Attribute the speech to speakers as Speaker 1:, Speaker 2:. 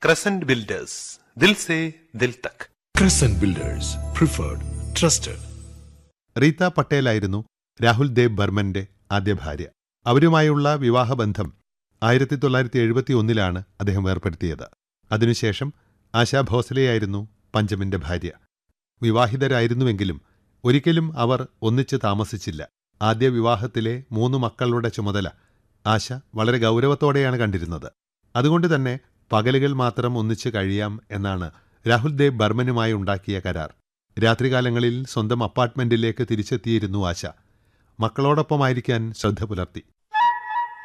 Speaker 1: Crescent builders ദിൽ സേ ദിൽ തക്
Speaker 2: Crescent Builders, preferred, trusted.
Speaker 3: Reetha പട്ടേലായിരുന്നു Rahul Dev ബർമന്റെ ആദ്യ ഭാര്യ അവരുമായുള്ള വിവാഹബന്ധം ആയിരത്തി തൊള്ളായിരത്തി എഴുപത്തി ഒന്നിലാണ് അദ്ദേഹം ഏർപ്പെടുത്തിയത് അതിനുശേഷം ആശാ ഭോസലെയായിരുന്നു പഞ്ചമിന്റെ ഭാര്യ വിവാഹിതരായിരുന്നുവെങ്കിലും ഒരിക്കലും അവർ ഒന്നിച്ച് താമസിച്ചില്ല ആദ്യ വിവാഹത്തിലെ മൂന്ന് മക്കളുടെ ചുമതല ആശ വളരെ ഗൗരവത്തോടെയാണ് കണ്ടിരുന്നത് അതുകൊണ്ട് തന്നെ പകലുകൾ മാത്രം ഒന്നിച്ച് കഴിയാം എന്നാണ് രാഹുൽ ദേവ് ബർമനുമായി ഉണ്ടാക്കിയ കരാർ രാത്രികാലങ്ങളിൽ സ്വന്തം അപ്പാർട്ട്മെന്റിലേക്ക് തിരിച്ചെത്തിയിരുന്നു ആശ മക്കളോടൊപ്പമായിരിക്കാൻ ശ്രദ്ധ പുലർത്തി